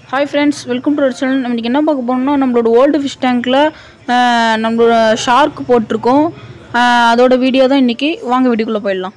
hi friends welcome to channel நம்ம இன்றைக்கி என்ன பார்க்க போறோம்னா நம்மளோட ஓல்டு ஃபிஷ் டேங்க்கில் நம்மளோட ஷார்க் போட்டிருக்கோம் அஹ் அதோட வீடியோ தான் இன்றைக்கி வாங்க வீடியோக்குள்ளே போயிடலாம்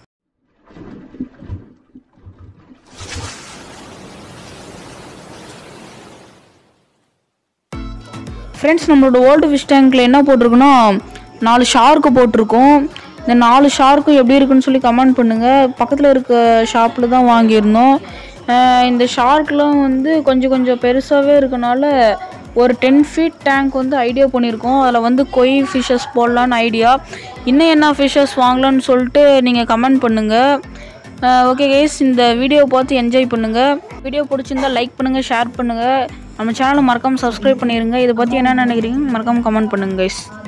ஃப்ரெண்ட்ஸ் நம்மளோட ஓல்டு ஃபிஷ் டேங்க்கில் என்ன போட்டிருக்குன்னா நாலு ஷார்க்கு போட்டிருக்கோம் இந்த நாலு ஷார்க்கும் எப்படி இருக்குன்னு சொல்லி கமெண்ட் பண்ணுங்கள் பக்கத்தில் இருக்க ஷாப்பில் தான் வாங்கியிருந்தோம் அஹ் இந்த ஷார்க்லாம் வந்து கொஞ்சம் கொஞ்சம் பெருசாகவே இருக்கனால ஒரு டென் ஃபீட் டேங்க் வந்து ஐடியா பண்ணியிருக்கோம் அதில் வந்து கொய் ஃபிஷ்ஷஸ் போடலான்னு ஐடியா இன்னும் என்ன ஃபிஷ்ஷஸ் வாங்கலான்னு சொல்லிட்டு நீங்கள் கமெண்ட் பண்ணுங்கள் ஓகே கேஸ் இந்த வீடியோ பார்த்து என்ஜாய் பண்ணுங்கள் வீடியோ பிடிச்சிருந்தா லைக் பண்ணுங்கள் ஷேர் பண்ணுங்கள் நம்ம சேனலை மறக்காமல் சப்ஸ்கிரைப் பண்ணிடுங்க இதை பற்றி என்ன நினைக்கிறீங்க மறக்காமல் கமெண்ட் பண்ணுங்கள் கைஸ்